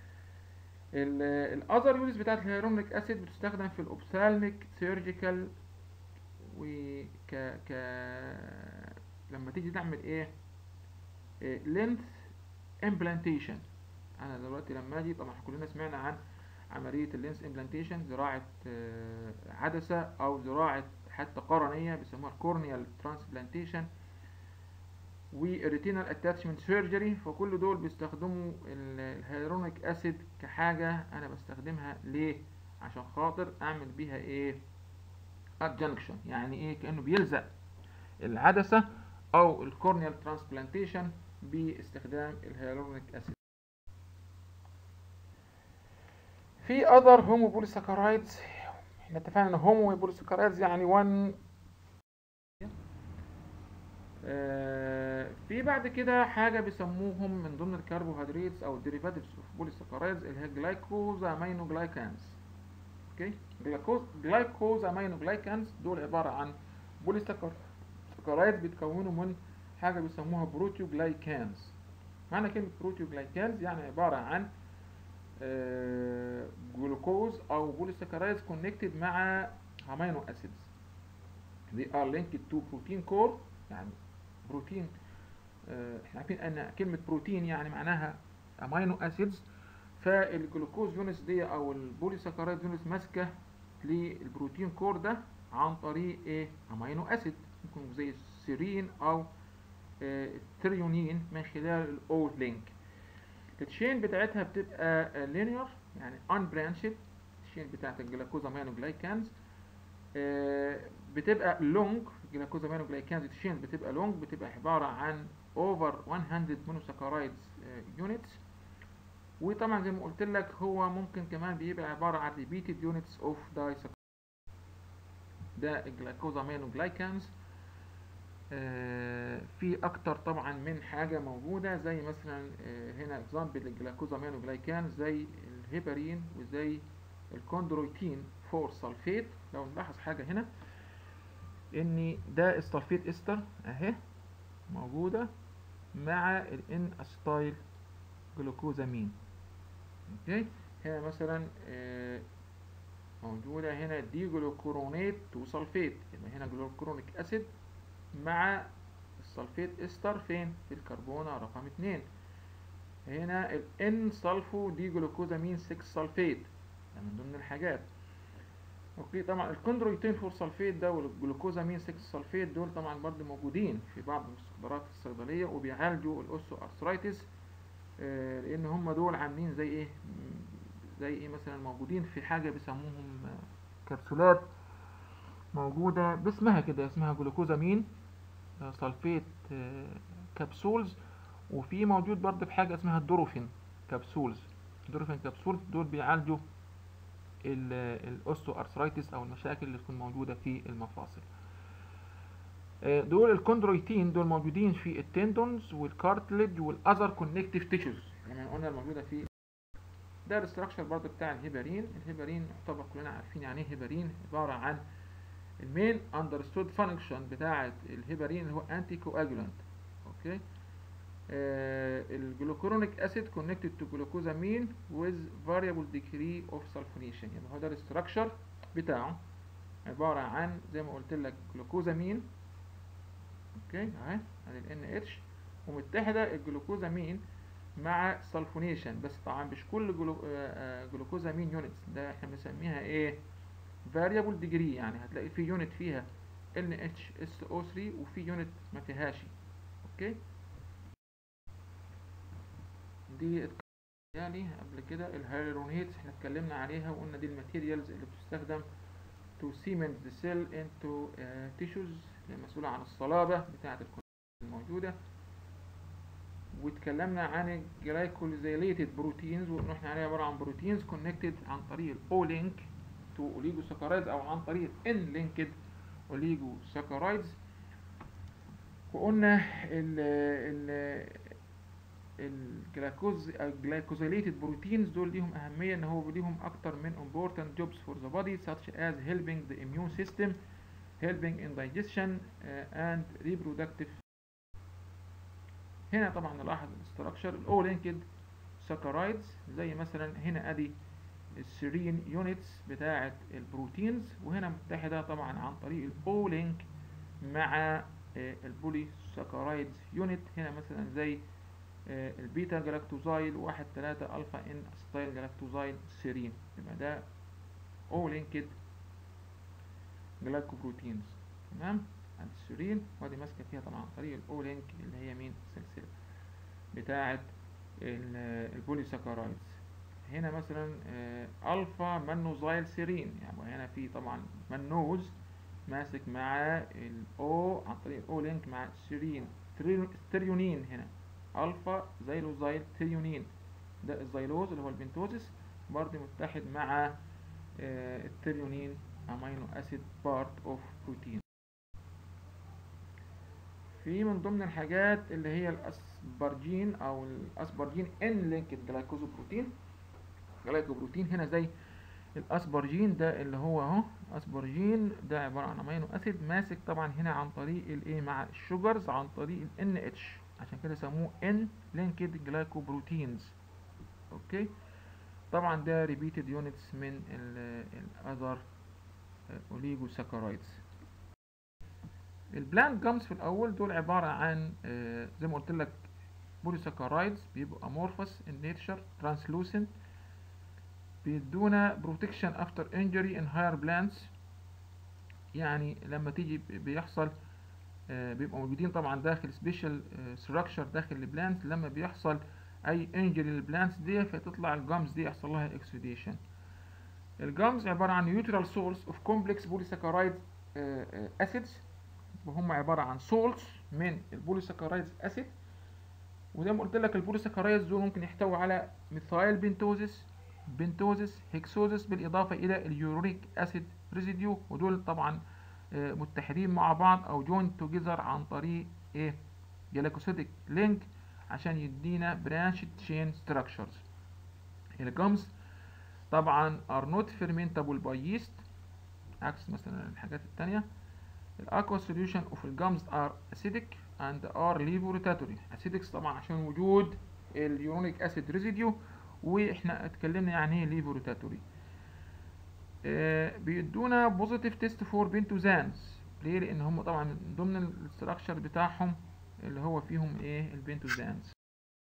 الاذر يوز بتاعت الهيالورونيك اسيد بتستخدم في الاوبثالميك سيرجيكال وك ك لما تيجي تعمل ايه لينث امبلانتيشن انا دلوقتي لما اجي طبعا كلنا سمعنا عن عمليه اللينس امبلانتيشن زراعه عدسه او زراعه حتى قرنيه بيسموها الكورنيال ترانسبلانتيشن والريتينال اتاتشمنت سيرجري فكل دول بيستخدموا الهيالورونيك اسيد كحاجه انا بستخدمها ليه عشان خاطر اعمل بيها ايه ادجنكشن يعني ايه كانه بيلزق العدسه او الكورنيال ترانسبلانتيشن باستخدام الهيالورونيك اسيد في اذر هوموبوليساكرايدز احنا اتفقنا ان هوموبوليساكرايدز يعني 1 آه في بعد كده حاجه بيسموهم من ضمن الكربوهيدراتس او الديريفاتيفز اوف بوليساكرايدز اللي هي جلايكوز امينو جلايكانز اوكي جلايكوز جلايكوز امينو جلايكانز دول عباره عن بوليساكرايدز بيتكونوا من حاجه بيسموها بروتيوجلايكانز معنى كلمه بروتيوجلايكانز يعني عباره عن آه جلوكوز او بوليساكرايدز كونكتد مع امينو اسيدز they are linked to protein core يعني بروتين آه احنا عارفين ان كلمه بروتين يعني معناها امينو اسيدز فالجلوكوز يونس دي او البوليساكرايد يونس ماسكه للبروتين كور ده عن طريق ايه امينو اسيد ممكن زي السيرين او التريونين من خلال الاو لينك التشين بتاعتها بتبقى لينير يعني unbranched التشين بتاعت الجلاكوزا مانو جلايكانز بتبقى لونج جلاكوزا مانو جلايكانز التشين بتبقى لونج بتبقى عبارة عن over 100 مونوساكرايدز يونتس وطبعا زي ما قلت لك هو ممكن كمان بيبقى عبارة عن repeated units of disaccharides ده الجلاكوزا مانو جلايكانز آه في اكتر طبعا من حاجه موجوده زي مثلا آه هنا اكزامبل للجلاكوزا مانو جلايكان زي الهيبارين وزي الكوندرويتين فور سلفيت لو نلاحظ حاجه هنا ان ده السلفيت استر اهي موجوده مع الان استايل جلوكوزامين اوكي هنا مثلا آه، موجودة هنا دي جلوكورونات وسلفيت يبقى هنا جلوكورونيك اسيد مع السلفيت استر فين في الكربونة رقم اتنين هنا الان سلفو دي جلوكوزامين 6 سلفيت ده من ضمن الحاجات اوكي طبعا الكوندرويتين فور سلفيت ده والجلوكوزامين 6 سلفيت دول طبعا برضه موجودين في بعض المستحضرات الصيدليه وبيعالجوا الاوسو ارثرايتس آه، لان هم دول عاملين زي ايه م- زي ايه مثلا موجودين في حاجه بيسموهم آه، كبسولات موجوده باسمها كده اسمها جلوكوزامين آه، سلفيت آه، كبسولز وفي موجود برضه في حاجه اسمها الدوروفين كبسولز الدوروفين كبسولز دول بيعالجوا الاوستو ارثرايتس او المشاكل اللي تكون موجوده في المفاصل آه، دول الكوندرويتين دول موجودين في التندونز والكارتلج والاذر كونكتيف تيشوز لما قلنا الموجوده في ده الاستراكشر برضه بتاع الهيبارين الهيبارين يعتبر كلنا عارفين يعني ايه هيبارين عباره عن المين اندرستود فانكشن بتاعه الهيبارين اللي هو انتي كواجولانت اوكي آه الجلوكورونيك اسيد كونكتد تو جلوكوزامين with variable degree of sulfonation يبقى هو ده الاستراكشر بتاعه عباره عن زي ما قلت لك جلوكوزامين اوكي اهي ادي ال NH ومتحده الجلوكوزامين مع سلفونيشن بس طبعا مش كل جلو... آه، آه، جلوكوزامين يونتس ده احنا بنسميها ايه variable degree يعني هتلاقي في يونت فيها NHSO3 وفي يونت ما فيهاش اوكي دي يعني قبل كده الهيرونيتس احنا اتكلمنا عليها وقلنا دي الماتيريالز اللي بتستخدم to cement the cell into uh, tissues اللي مسؤولة عن الصلابة بتاعة الكونتين الموجودة واتكلمنا عن الجلايكوليزيليتد بروتينز وقلنا احنا عليها عبارة عن بروتينز كونكتد عن طريق الاو لينك تو اوليجوساكرايدز او عن طريق ان لينكد اوليجوساكرايدز وقلنا ال ال الجلايكوز الجلايكوزيليتد بروتينز دول ليهم اهميه ان هو ليهم اكتر من important jobs for the body such as helping the immune system helping in digestion uh, and reproductive هنا طبعا نلاحظ الاستراكشر الاو لينكد ساكرايدز زي مثلا هنا ادي السيرين يونتس بتاعه البروتينز وهنا متحده طبعا عن طريق الاو لينك مع البولي ساكرايدز يونت هنا مثلا زي آه، البيتا جلاكتوزايل واحد تلاتة ألفا إن ستايل جلاكتوزايل سيرين يبقى ده أو لينكد جلايكوبروتينز تمام عند السيرين وادي ماسكة فيها طبعا عن طريق الأو لينك اللي هي مين السلسلة بتاعة ال- البوليساكرايدز هنا مثلا آه، ألفا منوزايل سيرين يعني هنا في طبعا منوز ماسك مع الأو عن طريق الأو لينك مع السيرين ستريونين هنا الفا زيلوزايل تريونين ده الزيلوز اللي هو البنتوزيس برضه متحد مع آه، التريونين امينو اسيد بارت اوف بروتين في من ضمن الحاجات اللي هي الاسبرجين او الاسبرجين ان لينكد جلايكوزو بروتين جلايكو بروتين هنا زي الاسبرجين ده اللي هو اهو اسبرجين ده عباره عن امينو اسيد ماسك طبعا هنا عن طريق الايه مع الشوجرز عن طريق ال NH عشان كده سموه ان لينكد جلايكوبروتينز اوكي طبعا ده ريبيتد يونتس من الاذر اوليجوساكرايدز البلانت جامز في الاول دول عباره عن آه، زي ما قلت لك بوليساكرايدز بيبقوا امورفس ان نيتشر ترانسلوسنت بيدونا بروتكشن افتر انجري ان هاير بلانتس يعني لما تيجي بيحصل آه، بيبقوا موجودين طبعا داخل سبيشال ستراكشر داخل البلانت لما بيحصل اي انجري للبلانتس دي فتطلع الجامز دي يحصل لها اكسوديشن الجامز عباره عن نيوترال سورس اوف كومبلكس بوليساكرايد اسيدز وهم عباره عن سولتس من البوليساكرايد اسيد وزي ما قلت لك البوليساكرايدز دول ممكن يحتوي على ميثايل بنتوزيس بنتوزيس هيكسوزيس بالاضافه الى اليوريك اسيد ريزيديو ودول طبعا آه، متحدين مع بعض او جوين توجذر عن طريق ايه جلايكوسيديك لينك عشان يدينا برانش تشين ستراكشرز الجمز طبعا are not fermentable by yeast عكس مثلا الحاجات التانية الاكوا solution of الجمز are acidic and are levorotatory acidics طبعا عشان وجود اليورونيك اسيد ريزيديو واحنا اتكلمنا يعني ايه ليفورotatory آه بيدونا بوزيتيف تيست فور بنتوزانز ليه لان هم طبعا من ضمن الاستراكشر بتاعهم اللي هو فيهم ايه البنتوزانز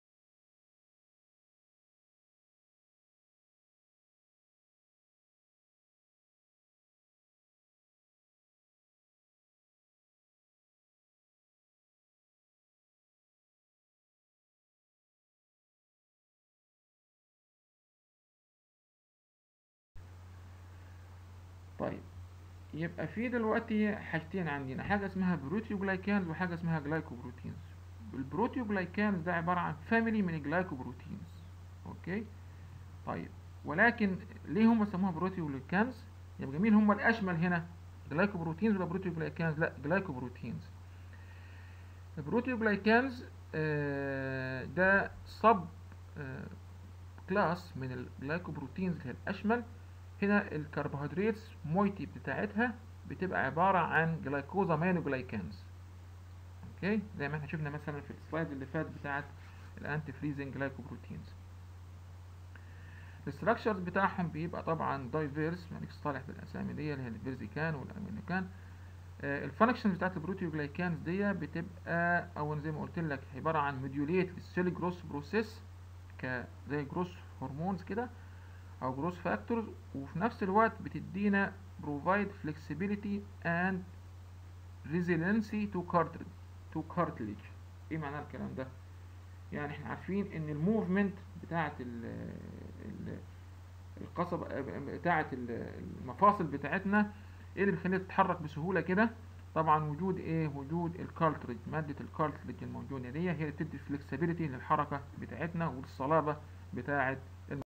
طيب يبقى في دلوقتي حاجتين عندنا حاجة اسمها بروتيوجلايكانز وحاجة اسمها جلايكوبروتينز البروتيوجلايكانز ده عبارة عن فاميلي من الجلايكوبروتينز اوكي طيب ولكن ليه هم سموها بروتيوجلايكانز يبقى مين هم الاشمل هنا جلايكوبروتينز ولا بروتيوجلايكانز لا جلايكوبروتينز البروتيوجلايكانز آه ده صب آه كلاس من الجلايكوبروتينز اللي هي الاشمل هنا الكربوهيدرات مويتي بتاعتها بتبقى عبارة عن جلايكوزا مانوجلايكانز اوكي زي ما احنا شفنا مثلا في السلايد اللي فات بتاعت الانتي فريزنج جلايكوبروتينز الاستراكشرز بتاعهم بيبقى طبعا دايفيرس مالكش صالح بالاسامي دي اللي هي الفيرزيكان والامينوكان آه الفانكشنز بتاعت البروتيوجلايكانز دي بتبقى او زي ما قلت لك عبارة عن موديوليت للسيل جروس بروسيس ك زي جروس هرمونز كده او جروس فاكتورز وفي نفس الوقت بتدينا provide flexibility and resiliency to cartilage to cartilage ايه معنى الكلام ده يعني احنا عارفين ان الموفمنت بتاعه ال ال القصب بتاعه المفاصل بتاعتنا ايه اللي بيخليها تتحرك بسهوله كده طبعا وجود ايه وجود الكارتريج ماده الكارتريج الموجوده دي هي اللي بتدي فلكسبيليتي للحركه بتاعتنا والصلابه بتاعه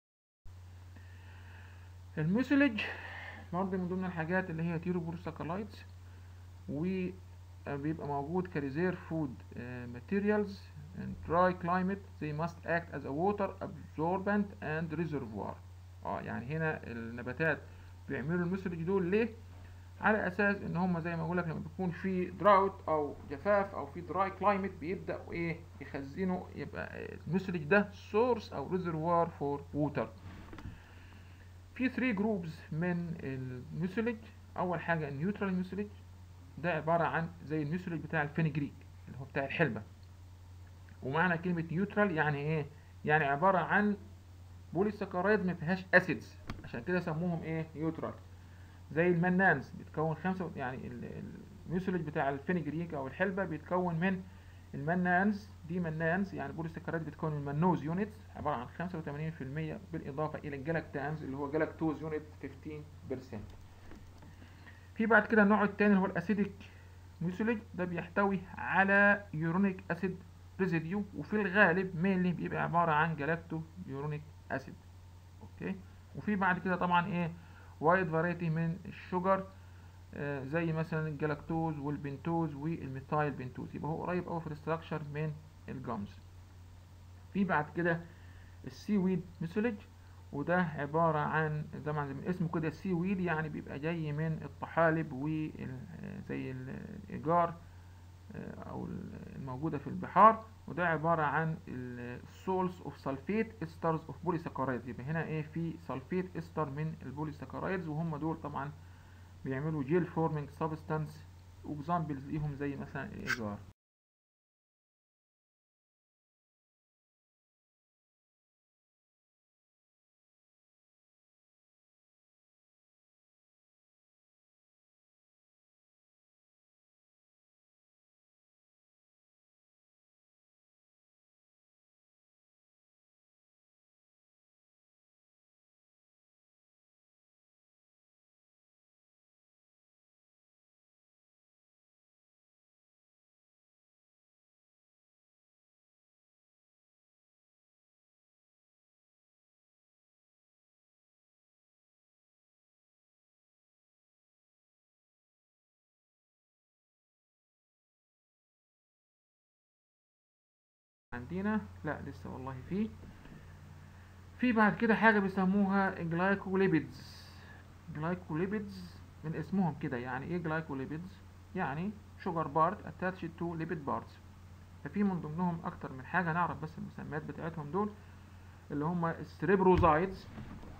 الميوسيلج برضه من ضمن الحاجات اللي هي تيروبروساكرايدز وبيبقى موجود كريزير فود ماتيريالز in dry climate they must act as a water absorbent and reservoir اه يعني هنا النباتات بيعملوا الميوسيلج دول ليه على اساس ان هم زي ما بقول لك لما بيكون في دراوت او جفاف او في دراي كلايمت بيبداوا ايه يخزنوا يبقى الميوسيلج ده سورس او ريزرفوار فور ووتر في 3 جروبز من الميوسيلج اول حاجه النيوترال ميوسيلج ده عباره عن زي الميوسيلج بتاع الفينيجريك اللي هو بتاع الحلبه ومعنى كلمه نيوترال يعني ايه يعني عباره عن بوليساكرايد ما فيهاش اسيدز عشان كده سموهم ايه نيوترال زي المنانز بيتكون خمسة يعني الميوسيلج بتاع الفينيجريك او الحلبه بيتكون من المنانز دي منانز يعني بوليساكرايد بتكون من منوز يونتس عباره عن 85% بالاضافه الى الجلاكتانز اللي هو جلاكتوز يونت 15% في بعد كده النوع الثاني اللي هو الاسيديك ميوسيلج ده بيحتوي على يورونيك اسيد ريزيديو وفي الغالب مينلي بيبقى عباره عن جلاكتو يورونيك اسيد اوكي وفي بعد كده طبعا ايه وايد فاريتي من الشجر آه زي مثلا الجلاكتوز والبنتوز والميثايل بنتوز يبقى هو قريب قوي في الاستراكشر من الجامز في بعد كده السي ويد ميثولوج وده عبارة عن طبعا من اسمه كده السي ويد يعني بيبقى جاي من الطحالب وزي الإيجار أو الموجودة في البحار وده عبارة عن السولز اوف سلفيت استرز اوف بوليساكرايدز يبقى هنا ايه في سلفيت استر من البوليساكرايدز وهم دول طبعا بيعملوا جيل فورمينج سبستانس واكزامبلز ليهم زي مثلا الايجار عندنا لا لسه والله في في بعد كده حاجة بيسموها جلايكوليبيدز جلايكوليبيدز من اسمهم كده يعني ايه جلايكوليبيدز يعني شوجر بارت attached to lipid parts ففي من ضمنهم اكتر من حاجه نعرف بس المسميات بتاعتهم دول اللي هم السريبروزايدز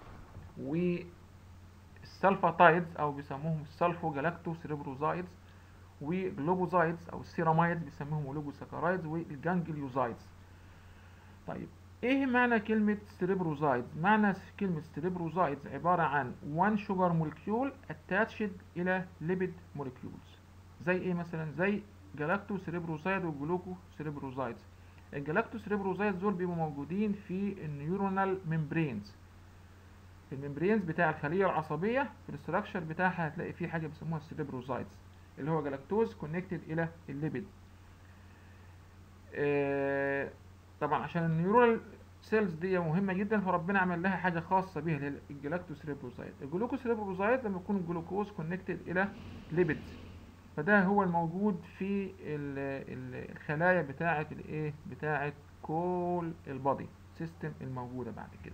والسلفاتايدز او بيسموهم السلفو جلاكتو سريبروزايدز وجلوبوزايدز او السيرامايدز بيسموهم اوليجوساكرايدز والجانجليوزايدز طيب ايه معنى كلمة سريبروزايدز معنى كلمة سريبروزايدز عبارة عن one sugar molecule attached الى lipid molecules زي ايه مثلا زي جلاكتو سريبروزايد وجلوكو سريبروزايدز الجلاكتو سريبروزايدز دول بيبقوا موجودين في النيورونال ميمبرينز في الممبرينز بتاع الخلية العصبية في الاستراكشر بتاعها هتلاقي فيه حاجة بيسموها السريبروزايدز اللي هو جلاكتوز كونكتد الى الليبيد آه طبعا عشان النيورال سيلز دي مهمه جدا فربنا عمل لها حاجه خاصه بيها اللي هي الجلاكتوسريبروزايد الجلوكوسريبروزايد لما يكون الجلوكوز كونكتد الى ليبيدز فده هو الموجود في ال ال الخلايا بتاعه الايه بتاعه كل البادي سيستم الموجوده بعد كده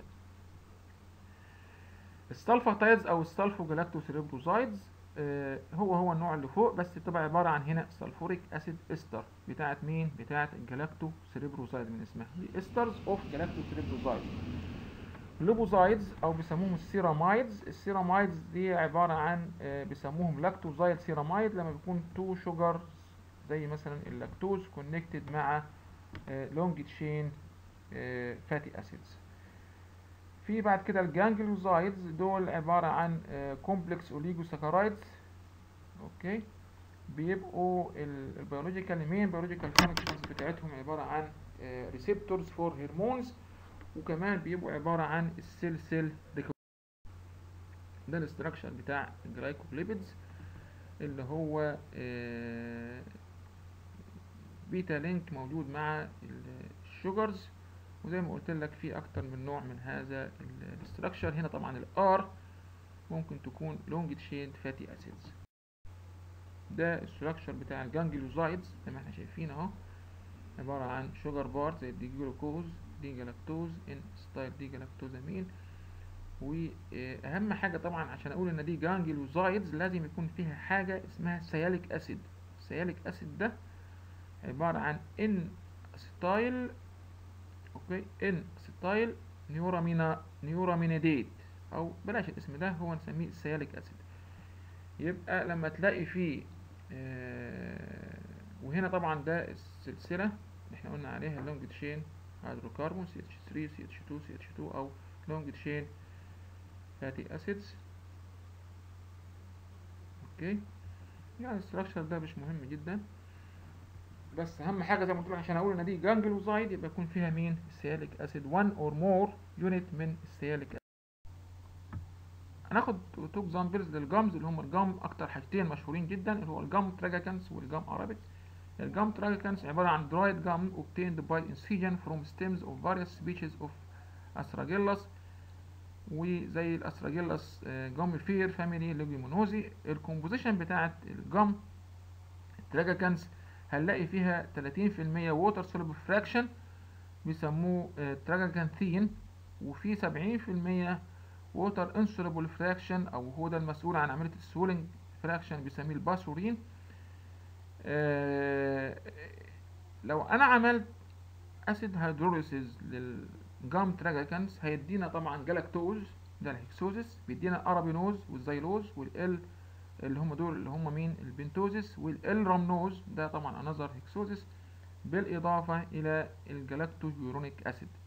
السلفاتايدز او السلفو جلاكتوسريبروزايدز آه هو هو النوع اللي فوق بس بتبقى عباره عن هنا سلفوريك اسيد استر بتاعه مين بتاعه الجلاكتو سريبروزايد من اسمها دي استرز اوف جلاكتو سريبروزايد لوبوزايدز او بيسموهم السيرامايدز السيرامايدز دي عباره عن آه بيسموهم لاكتوزايد سيرامايد لما بيكون تو شوجر زي مثلا اللاكتوز كونكتد مع لونج تشين فاتي اسيدز في بعد كده الجانجلوزايدز دول عبارة عن كومبلكس اوليجوساكرايدز اوكي بيبقوا البيولوجيكال مين بيولوجيكال فانكشنز بتاعتهم عبارة عن ريسبتورز فور هرمونز وكمان بيبقوا عبارة عن السيل سيل ده الاستراكشر بتاع الجلايكوليبيدز اللي هو بيتا لينك موجود مع الشوجرز وزي ما قلت لك في اكتر من نوع من هذا الاستراكشر هنا طبعا الار ممكن تكون لونج تشين فاتي اسيدز ده الاستراكشر بتاع الجانجلوزايدز زي ما احنا شايفين اهو عبارة عن شوجر بار زي الدي جلوكوز دي جلاكتوز ان ستايل دي جلاكتوزامين واهم حاجة طبعا عشان اقول ان دي جانجلوزايدز لازم يكون فيها حاجة اسمها سياليك اسيد السياليك اسيد ده عبارة عن ان ستايل اوكي ان ستايل نيورامينا نيورامينيديت او بلاش الاسم ده هو نسميه سياليك اسيد يبقى لما تلاقي فيه آه وهنا طبعا ده السلسله اللي احنا قلنا عليها اللونج تشين هيدروكربون سي اتش 3 سي اتش 2 سي اتش 2 او لونج تشين فاتي اسيدز اوكي يعني الستراكشر ده مش مهم جدا بس اهم حاجه زي ما قلت لك عشان اقول ان دي جانجلوزايد يبقى يكون فيها مين السياليك اسيد 1 اور مور يونت من السياليك اسيد هناخد تو اكزامبلز للجامز اللي هم الجام اكتر حاجتين مشهورين جدا اللي هو الجام تراجاكانس والجام ارابيك الجام تراجاكانس عباره عن dried gum obtained by incision from stems of various species of astragalus وزي الاستراجيلاس جام فير فاميلي ليجيمونوزي الكومبوزيشن بتاعت الجام تراجاكانس هنلاقي فيها 30% ووتر سوليبل فراكشن بيسموه تراجاكانثين وفي 70% ووتر انسوليبل فراكشن او هو ده المسؤول عن عمليه السولينج فراكشن بيسميه الباسورين آه لو انا عملت اسيد هيدروليسيز للجام تراجاكانس هيدينا طبعا جلاكتوز ده الهكسوزس بيدينا ارابينوز والزيلوز والال اللي هم دول اللي هم مين البنتوزيس والال رامنوز ده طبعا انذر هكسوزس بالاضافه الى الجلاكتوجيورونيك اسيد